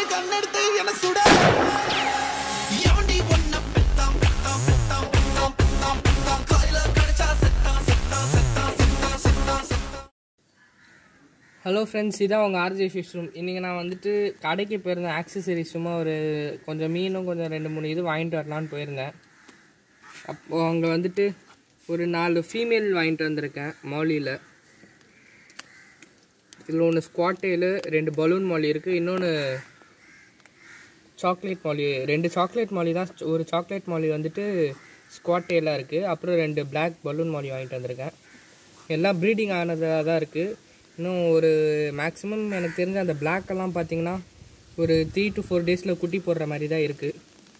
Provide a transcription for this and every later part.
மாதிரி கண்ணெடுத்து என்ன சுட எவன்டி ஒன்ன பெத்தாம் பெத்தாம் பெத்தாம் பெத்தாம் பெத்தாம் பெத்தாம் காயில கடிச்சா செத்தான் செத்தான் செத்தான் செத்தான் செத்தான் செத்தான் ஹலோ ஃப்ரெண்ட்ஸ் இதான் உங்கள் ஆர்ஜே ஃபிஷ் ரூம் இன்றைக்கி நான் வந்துட்டு கடைக்கு போயிருந்தேன் ஆக்சசரிஸ் சும்மா ஒரு கொஞ்சம் மீனும் கொஞ்சம் ரெண்டு மூணு இது வாங்கிட்டு வரலான்னு போயிருந்தேன் அப்போது அங்கே வந்துட்டு ஒரு நாலு ஃபீமேல் வாங்கிட்டு வந்திருக்கேன் மாலியில் இதில் ஒன்று ஸ்குவாட்டேலு ரெண்டு பலூன் மாலி இருக்குது இன்னொன்று சாக்லேட் மாலி ரெண்டு சாக்லேட் மாலி தான் ஒரு சாக்லேட் மாலி வந்துட்டு ஸ்குவாட்டேலாக இருக்குது அப்புறம் ரெண்டு பிளாக் பலூன் மாலி வாங்கிட்டு வந்திருக்கேன் எல்லாம் ப்ரீடிங் ஆனதாக தான் இருக்குது இன்னும் ஒரு மேக்ஸிமம் எனக்கு தெரிஞ்ச அந்த black எல்லாம் பார்த்தீங்கன்னா ஒரு த்ரீ டு ஃபோர் டேஸில் குட்டி போடுற மாதிரி தான் இருக்குது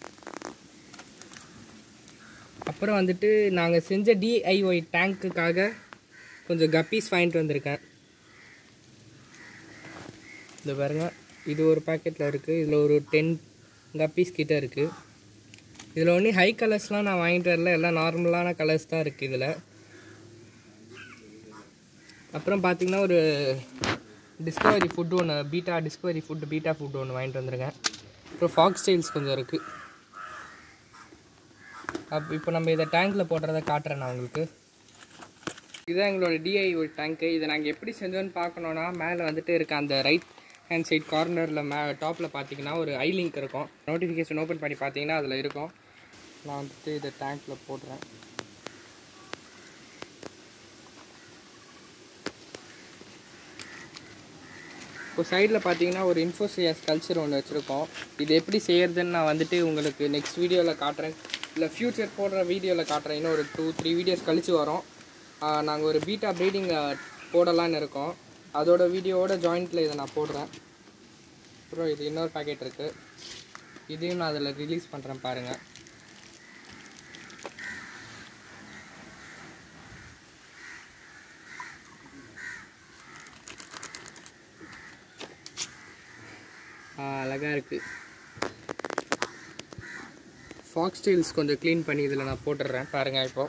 அப்புறம் வந்துட்டு நாங்கள் செஞ்ச டிஐஒய் டேங்க்குக்காக கொஞ்சம் கப்பீஸ் வாங்கிட்டு வந்திருக்கேன் இந்த பாருங்க இது ஒரு பாக்கெட்டில் இருக்குது இதில் ஒரு டென் கப்பீஸ் கிட்ட இருக்குது இதில் ஒன்லி ஹை கலர்ஸ்லாம் நான் வாங்கிட்டு வரல எல்லாம் நார்மலான கலர்ஸ் தான் இருக்குது இதில் அப்புறம் பார்த்தீங்கன்னா ஒரு டிஸ்கவரி ஃபுட்டு ஒன்று beta discovery food beta food ஒன்று வாங்கிட்டு வந்திருக்கேன் அப்புறம் ஃபாக்ஸ் ஸ்டைல்ஸ் கொஞ்சம் இருக்குது அப் இப்போ நம்ம இதை டேங்க்கில் போடுறத காட்டுறேன் நான் உங்களுக்கு இதுதான் எங்களோட டிஐ ஒரு டேங்க்கு இதை நாங்கள் எப்படி செஞ்சோன்னு பார்க்கணுன்னா மேலே வந்துட்டு இருக்க அந்த ரைட் ஹேண்ட் சைட் கார்னரில் மே டாப்பில் பார்த்தீங்கன்னா ஒரு ஐ லிங்க் இருக்கும் நோட்டிஃபிகேஷன் ஓப்பன் பண்ணி பார்த்தீங்கன்னா அதில் இருக்கும் நான் வந்துட்டு இதை டேங்க்கில் போடுறேன் இப்போ சைடில் பார்த்தீங்கன்னா ஒரு இன்ஃபோசியஸ் கல்ச்சர் ஒன்று வச்சுருக்கோம் இது எப்படி செய்யறதுன்னு நான் வந்துட்டு உங்களுக்கு நெக்ஸ்ட் வீடியோவில் காட்டுறேன் இல்லை ஃப்யூச்சர் போடுற வீடியோவில் காட்டுறேன் இன்னும் ஒரு டூ த்ரீ வீடியோஸ் கழிச்சு வரோம் நாங்கள் ஒரு பீட்டா ப்ரீடிங் போடலான்னு இருக்கோம் அதோட வீடியோவோட ஜாயிண்ட்டில் இதை நான் போடுறேன் அப்புறம் இது இன்னொரு பேக்கெட் இருக்குது இதையும் நான் அதில் ரிலீஸ் பண்ணுறேன் பாருங்கள் அழகாக இருக்குது ஃபாக்ஸ் ஸ்டைல்ஸ் கொஞ்சம் க்ளீன் பண்ணி இதில் நான் போட்டுடுறேன் பாருங்கள் இப்போ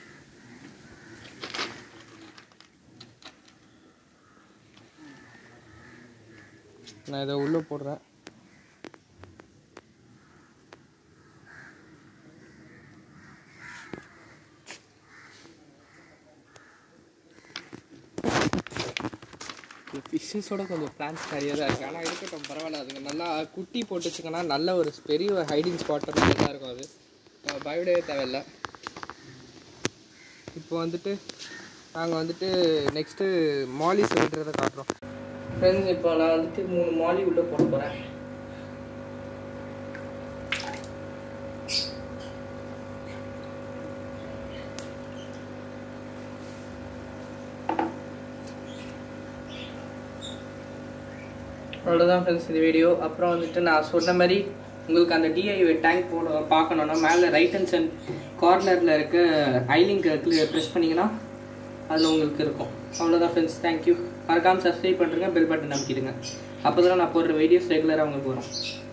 நான் இதை உள்ளே போடுறேன் ஃபிஷ்ஷஸோட கொஞ்சம் பிளான்ஸ் நிறைய தான் இருக்குது ஆனால் இருக்கட்டும் பரவாயில்ல அதுங்க நல்லா குட்டி போட்டுச்சுங்கன்னா நல்ல ஒரு பெரிய ஹைடிங் ஸ்பாட் தான் இருக்கும் அது நம்ம பயப்படவே தேவையில்லை இப்போ வந்துட்டு நாங்கள் வந்துட்டு நெக்ஸ்ட்டு மாலிஸ் விடுறத காட்டுறோம் ஃப்ரெண்ட்ஸ் இப்போ நான் வந்துட்டு மூணு மாலி உள்ளே போட போகிறேன் அவ்வளோதான் ஃப்ரெண்ட்ஸ் இந்த வீடியோ அப்புறம் வந்துட்டு நான் சொன்ன மாதிரி உங்களுக்கு அந்த டிஐ டேங்க் போட பார்க்கணுன்னா மேலே ரைட் ஹேண்ட் சைட் கார்னரில் இருக்க ஐலிங்க் ப்ரெஸ் பண்ணிங்கன்னா அதில் உங்களுக்கு இருக்கும் அவ்வளோதான் ஃப்ரெண்ட்ஸ் தேங்க்யூ மறக்காமல் சப்ஸ்கிரைப் பண்ணுறேங்க பெல் பட்டன் அமைக்கிடுங்க அப்போ தான் நான் போடுற வீடியோஸ் ரெகுலராக உங்களுக்கு வரும்